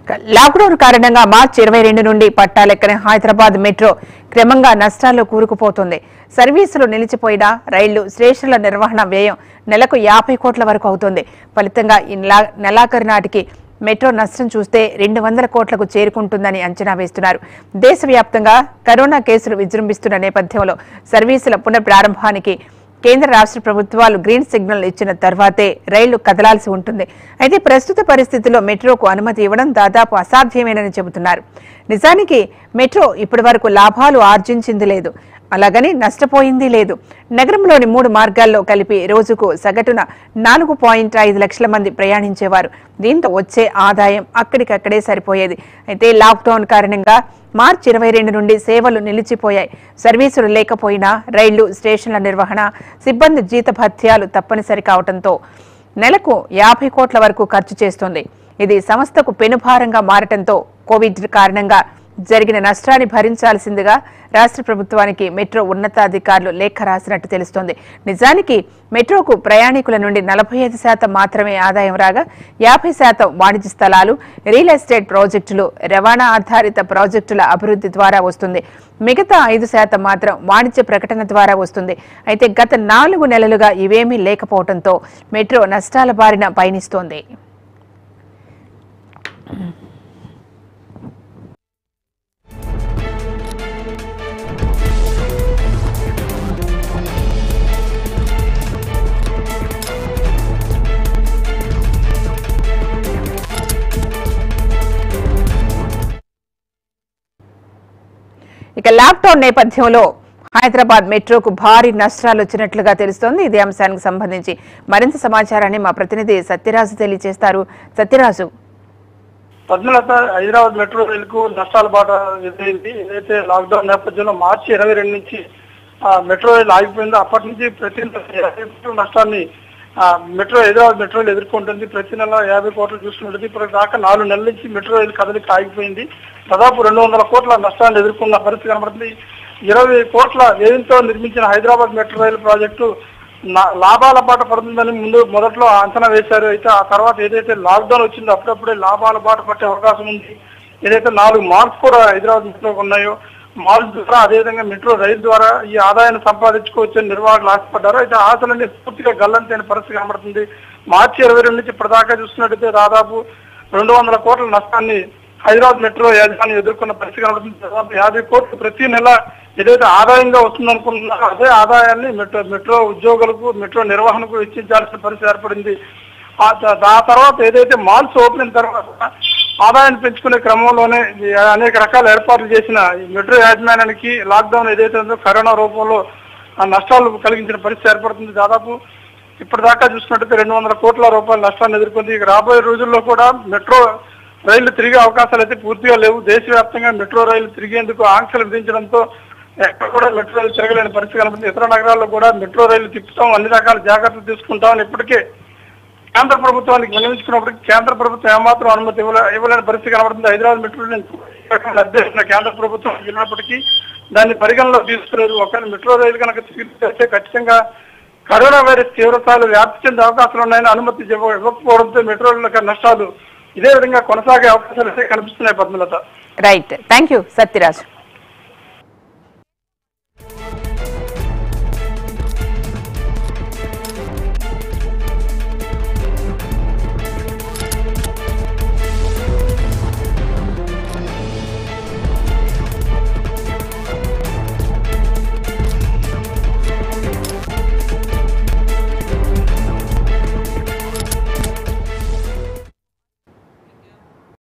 lockdown కారణంగా మార్చి ఇరవై రెండు నుండి పట్టాలెక్కని హైదరాబాద్ మెట్రో క్రమంగా నష్టాల్లో కూరుకుపోతుంది సర్వీసులు నిలిచిపోయిన రైళ్లు స్టేషన్ల నిర్వహణ వ్యయం నెలకు యాభై కోట్ల వరకు అవుతుంది ఫలితంగా ఈ నెలా- నెలాఖరు నాటికి మెట్రో నష్టం చూస్తే రెండు వందల కోట్లకు చేరుకుంటుందని అంచనా వేస్తున్నారు దేశవ్యాప్తంగా కరోనా కేసులు విజృంభిస్తున్న నేపథ్యంలో సర్వీసుల పునఃప్రారంభానికి కేంద్ర రాష్ట్ర ప్రభుత్వాలు గ్రీన్ సిగ్నల్ ఇచ్చిన తర్వాతే రైళ్లు కదలాల్సి ఉంటుంది అయితే ప్రస్తుత పరిస్థితుల్లో మెట్రోకు అనుమతి ఇవ్వడం దాదాపు అసాధ్యమేనని చెబుతున్నారు నిజానికి మెట్రో ఇప్పటి వరకు లాభాలు ఆర్జించింది లేదు అలాగని నష్టపోయింది లేదు నగరంలోని మూడు మార్గాల్లో కలిపి రోజుకు సగటున నాలుగు పాయింట్ ఐదు లక్షల మంది ప్రయాణించేవారు దీంతో వచ్చే ఆదాయం అక్కడికక్కడే సరిపోయేది అయితే లాక్డౌన్ కారణంగా మార్చి ఇరవై రెండు నుండి సేవలు నిలిచిపోయాయి సర్వీసులు లేకపోయినా రైళ్లు స్టేషన్ల నిర్వహణ సిబ్బంది జీతభత్యాలు తప్పనిసరి కావడంతో నెలకు యాభై కోట్ల వరకు ఖర్చు చేస్తుంది ఇది సంస్థకు పెనుభారంగా మారటంతో కోవిడ్ కారణంగా జరిగిన నష్టాన్ని భరించాల్సిందిగా రాష్ట్ర ప్రభుత్వానికి మెట్రో ఉన్నతాధికారులు లేఖ రాసినట్టు తెలుస్తోంది నిజానికి మెట్రోకు ప్రయాణికుల నుండి నలభై ఐదు శాతం మాత్రమే ఆదాయం రాగా యాభై శాతం వాణిజ్య స్థలాలు రియల్ ఎస్టేట్ ప్రాజెక్టులు రవాణా ఆధారిత ప్రాజెక్టుల అభివృద్ధి ద్వారా వస్తుంది మిగతా ఐదు శాతం మాత్రం వాణిజ్య ప్రకటన ద్వారా వస్తుంది అయితే గత నాలుగు నెలలుగా ఇవేమీ లేకపోవడంతో మెట్రో నష్టాల బారిన పయనిస్తోంది ఇక లాక్డౌన్ నేపథ్యంలో హైదరాబాద్ మెట్రోకు భారీ నష్టాలు వచ్చినట్లుగా తెలుస్తోంది ఇదే అంశానికి సంబంధించి మరింత సమాచారాన్ని మా ప్రతినిధి సత్యరాజు తెలియజేస్తారు సత్యరాజు పద్మలత హైదరాబాద్ మెట్రో రైలుకు నష్టాల బాట ఎదురైంది ఏదైతే లాక్డౌన్ నేపథ్యంలో మార్చి ఇరవై రెండు నుంచి ఆ, మెట్రో రైలు ఆగిపోయిందో అప్పటి నుంచి ప్రతి నెల యాభై కోట్ల నష్టాన్ని ఆ, మెట్రో హైదరాబాద్ మెట్రో రైలు ఎదుర్కొంటుంది ప్రతి నెల యాభై కోట్లు చూసుకుంటుంది ఇప్పుడు దాకా నాలుగు నెలల నుంచి మెట్రో రైలు కదలిక ఆగిపోయింది దాదాపు రెండు వందల కోట్ల నష్టాన్ని ఎదుర్కొన్న పరిస్థితి కనబడుతుంది ఇరవై కోట్ల వ్యయంతో నిర్మించిన హైదరాబాద్ మెట్రో రైలు ప్రాజెక్టు నా- లాభాల బాట పడుతుందని ముందు మొదట్లో అంచనా వేశారు అయితే ఆ తర్వాత ఏదైతే లాక్డౌన్ వచ్చిందో అప్పుడప్పుడే లాభాల బాట పట్టే అవకాశం ఉంది ఏదైతే నాలుగు మాల్స్ కూడా హైదరాబాద్ మెట్రోకి ఉన్నాయో మాల్స్ ద్వారా అదేవిధంగా మెట్రో రైలు ద్వారా ఈ ఆదాయాన్ని సంపాదించుకోవచ్చని నిర్వాహకులు ఆశపడ్డారు అయితే ఆశలన్నీ పూర్తిగా గల్లంతైన పరిస్థితి కనబడుతుంది మార్చి ఇరవై రెండు నుంచి ఇప్పటిదాకా చూస్తున్నట్టయితే దాదాపు రెండు వందల కోట్ల నష్టాన్ని హైదరాబాద్ మెట్రో యాజమాన్యం ఎదుర్కొన్న పరిస్థితి కనబడుతుంది దాదాపు యాభై కోట్లు ప్రతి నెల ఏదైతే ఆదాయంగా వస్తుందనుకుంటున్నారో అదే ఆదాయాన్ని మెట్రో మెట్రో ఉద్యోగులకు మెట్రో నిర్వహణకు వెచ్చించాల్సిన పరిస్థితి ఏర్పడింది ఆ త- ఆ తర్వాత ఏదైతే మాల్స్ ఓపెన్ అయిన తర్వాత ఆదాయాన్ని పెంచుకునే క్రమంలోనే ఈ అనేక రకాల ఏర్పాట్లు చేసిన ఈ మెట్రో యాజమాన్యానికి లాక్డౌన్ ఏదైతే ఉందో కరోనా రూపంలో ఆ నష్టాలు కలిగించిన పరిస్థితి ఏర్పడుతుంది దాదాపు ఇప్పటిదాకా చూసుకున్నట్టయితే రెండు వందల కోట్ల రూపాయల నష్టాన్ని ఎదుర్కొంది ఇక రాబోయే రోజుల్లో కూడా మెట్రో రైళ్లు తిరిగే అవకాశాలు అయితే పూర్తిగా లేవు దేశవ్యాప్తంగా మెట్రో రైలు తిరిగేందుకు ఆంక్షలు విధించడంతో ఎక్కడ కూడా మెట్రో రైలు తిరగలేని పరిస్థితి కనబడుతుంది ఇతర నగరాల్లో కూడా మెట్రో రైలు తిప్పుతాం అన్ని రకాల జాగ్రత్తలు తీసుకుంటామని ఇప్పటికే కేంద్ర ప్రభుత్వానికి వినియోగించుకున్నప్పటికీ కేంద్ర ప్రభుత్వం ఏమాత్రం అనుమతి ఇవ్వలే ఇవ్వలేని పరిస్థితి కనబడుతుంది హైదరాబాద్ మెట్రో రైలు అధ్యక్షుల కేంద్ర ప్రభుత్వం వెళ్ళినప్పటికీ దాన్ని పరిగణలో తీసుకులేదు ఒకవేళ మెట్రో రైలు కనుక తీసుకొస్తే ఖచ్చితంగా కరోనా వైరస్ తీవ్రతలు వ్యాప్తి చెందే అవకాశాలు ఉన్నాయని అనుమతి ఇవ్వ- ఇవ్వకపోవడంతో మెట్రో రైళ్ల నష్టాలు ఇదే విధంగా కొనసాగే అవకాశాలు అయితే కనిపిస్తున్నాయి Padmalatha right thank you Satyaraju